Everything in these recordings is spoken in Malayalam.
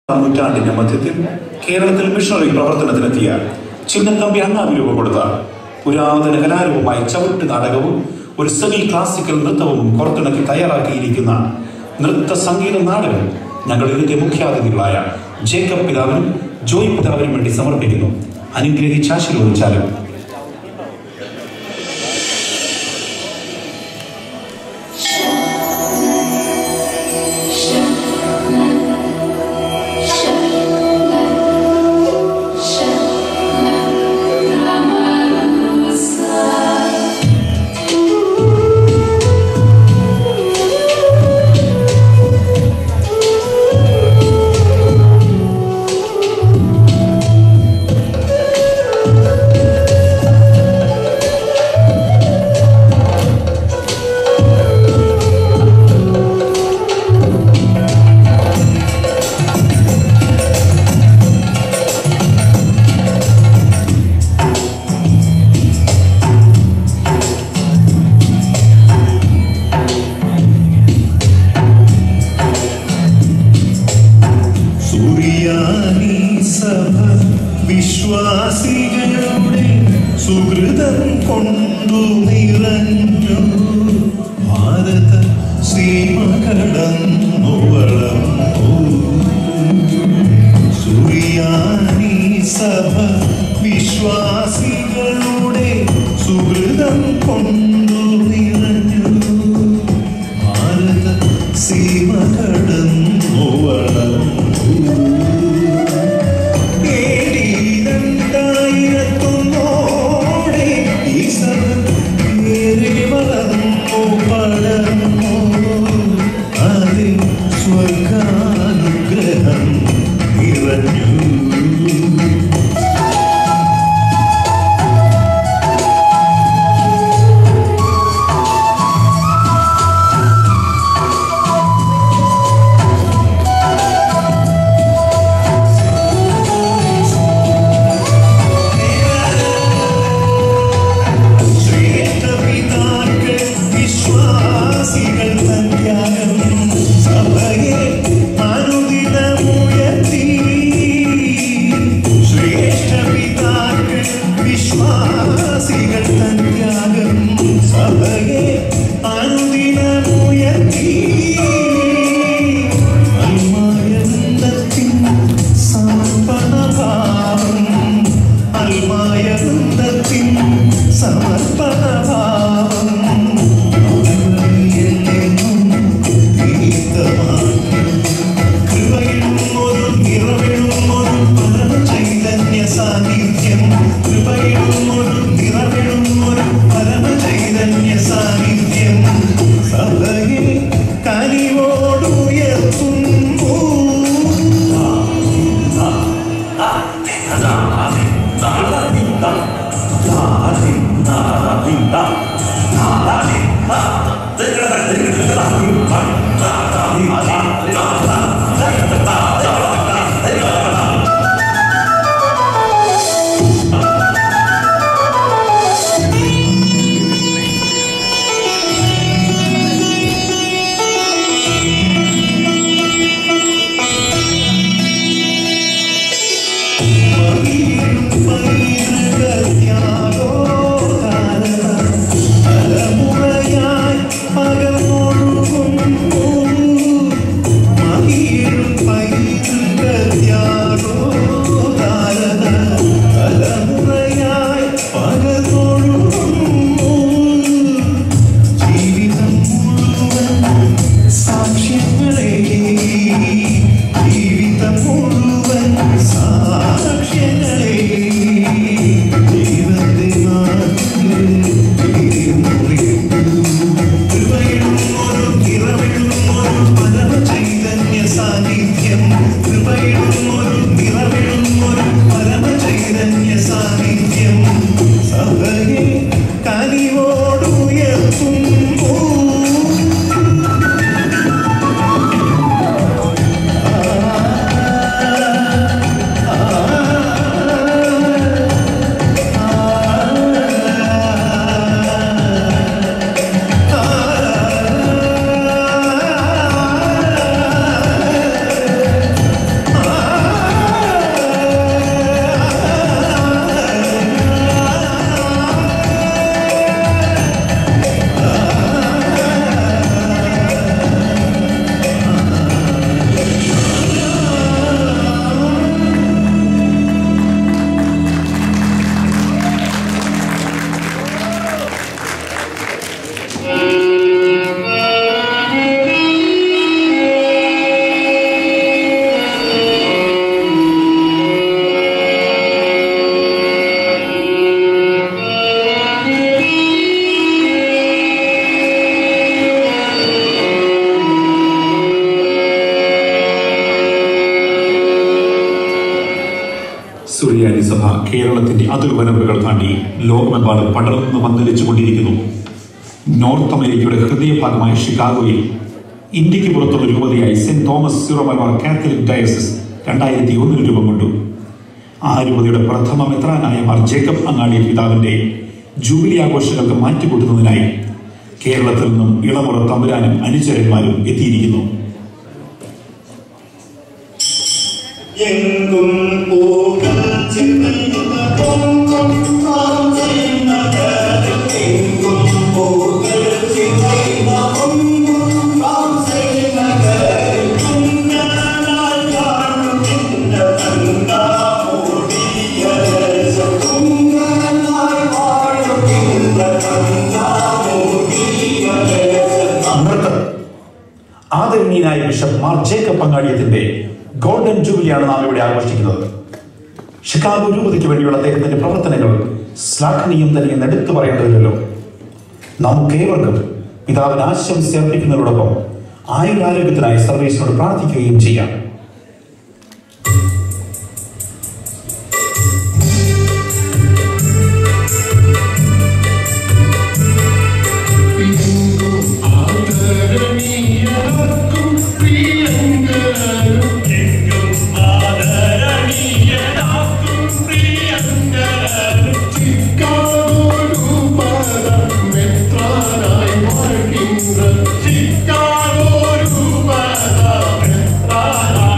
നൂറ്റാണ്ടിന്റെ മധ്യത്തിൽ കേരളത്തിൽ മിഷണറി പ്രവർത്തനത്തിനെത്തിയ ചിന്നത്തമ്പി അണ്ണാവി രൂപം കൊടുത്ത പുരാതന കലാരൂപമായ ചവിട്ട് നാടകവും ഒരു സെമി ക്ലാസിക്കൽ നൃത്തവും പുറത്തിണക്കി തയ്യാറാക്കിയിരിക്കുന്ന നൃത്ത സംഗീത നാടകം ഞങ്ങൾ ഇതിന്റെ മുഖ്യാതിഥികളായ ജേക്കബ് പിതാവിനും ജോയ് പിതാവിനും വേണ്ടി സമർപ്പിക്കുന്നു അനുഗ്രഹിച്ച് ആശീർവദിച്ചാലും സുറിയാനി സഭ വിശ്വാസികളുടെ സുഹൃതം കൊണ്ടു നിറഞ്ഞു ഭാരത സീമ കടന്നു വളർന്നു സുറിയാനി സഭ വിശ്വാസികളുടെ സുഹൃതം കൊണ്ടു നിറഞ്ഞു ഭാരത സീമ കടന്നു വളർന്നു ഏഴീരണ്ടായിരത്തൊന്നോടെ ഈ സഭ ഏറെ വളർന്നു പടർന്നു അതിൽ സ്വർഗാനുഗ്രഹം നിറഞ്ഞു ശ്രേഷ്ഠപിതാക്കൾ വിശ്വാസികൾ സന്ധ്യാനം സഭയെ അനുദിനമുയർത്തി സുറിയാനി സഭ കേരളത്തിന്റെ അതിർവരമ്പുകൾ താണ്ടി ലോകമെമ്പാടും പടർന്ന് പന്തലിച്ചു കൊണ്ടിരിക്കുന്നു നോർത്ത് അമേരിക്കയുടെ ഹൃദയഭാഗമായ ഷിക്കാഗോയിൽ ഇന്ത്യക്ക് പുറത്തുള്ള രൂപതയായി saint Thomas Syro Malabar Catholic diocese രണ്ടായിരത്തി ഒന്നിൽ രൂപം കൊണ്ടു ആ രൂപതയുടെ പ്രഥമ മെത്രാനായ മാർ ജേക്കബ് അങ്ങാടി പിതാവിന്റെ ജൂബിലി ആഘോഷങ്ങൾക്ക് മാറ്റിക്കൂട്ടുന്നതിനായി കേരളത്തിൽ നിന്നും ഇളമുറ തമ്പുരാനും അനുചരന്മാരും എത്തിയിരിക്കുന്നു എങ്കും പൂക്കൾ ചിന്തിക്കുന്ന പൊങ്കും നാം ചെയ്യുന്നത് എങ്കും പൂക്കൾ ചിന്തിക്കുന്ന പൊങ്കും നാം ചെയ്യുന്നത് കുഞ്ഞനായി കാണുന്ന തങ്കാമൂടിയ ദേശം കുഞ്ഞനായി വാഴുന്ന തങ്കാമൂടിയ ദേശം നൃത്തം ആദരണീയനായ ബിഷപ്പ് മാർ ജേക്കബ് പങ്കാളിയത്തിന്റെ ഗോൾഡൻ ജൂബിലിയാണ് നാം ഇവിടെ ആഘോഷിക്കുന്നത് ഷിക്കാഗോ രൂപതയ്ക്ക് വേണ്ടിയുള്ള അദ്ദേഹത്തിന്റെ പ്രവർത്തനങ്ങൾ ശ്ലാഘനീയം തന്നെ എന്ന് എടുത്തു പറയേണ്ടതില്ലല്ലോ നമുക്കേവർക്കും പിതാവിന് ആശംസ അർപ്പിക്കുന്നതിനോടൊപ്പം ആയുരാരോഗ്യത്തിനായി സർവീസിനോട് പ്രാർത്ഥിക്കുകയും ചെയ്യാം എങ്കും ആദരണീയനാക്കും പ്രിയങ്കരനും ചിക്കാഗോ രൂപത മെത്രാനായി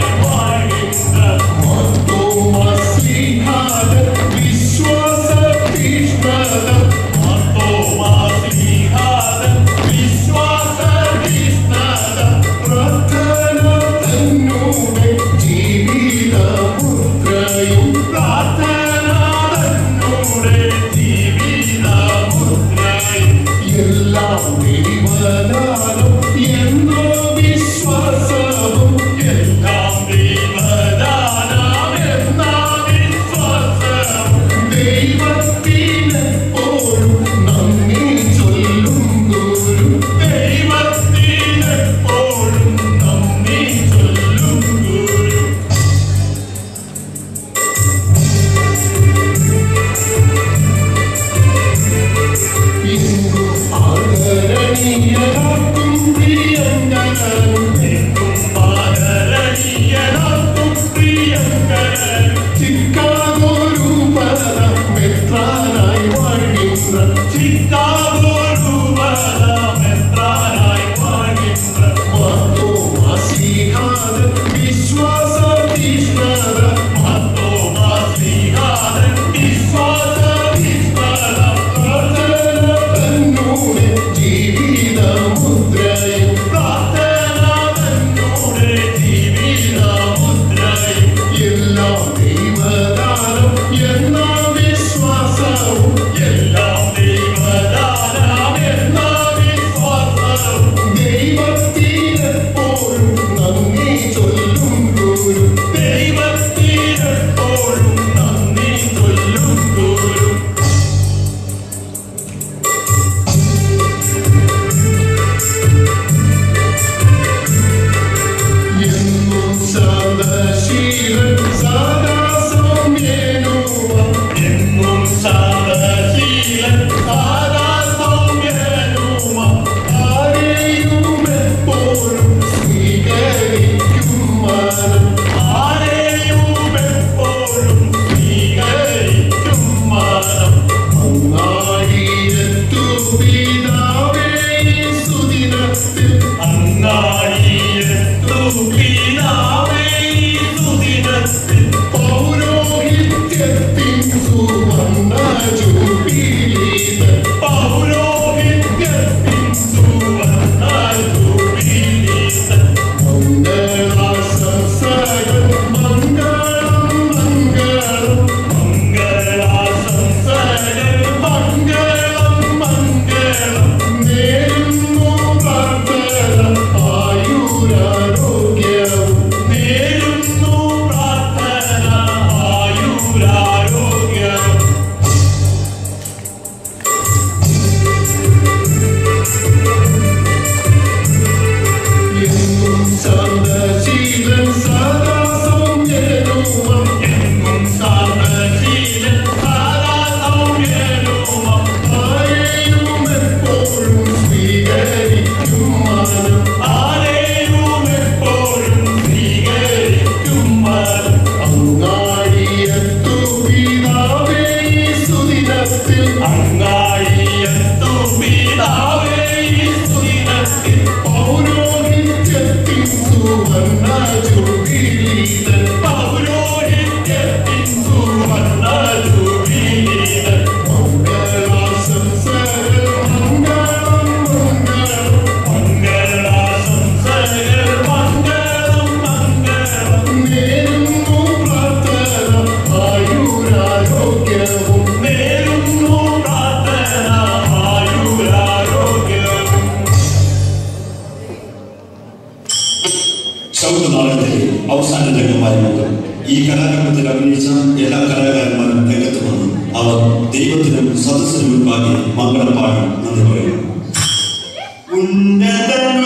ഈ കലാരൂപത്തിൽ അഭിനയിച്ച എല്ലാ കലാകാരന്മാരും രംഗത്ത് വന്നു അവർ ദൈവത്തിനും സദസ്സിനും മുൻപാകെ മംഗളം പാടി നന്ദി പറയുന്നു ഉന്നതനും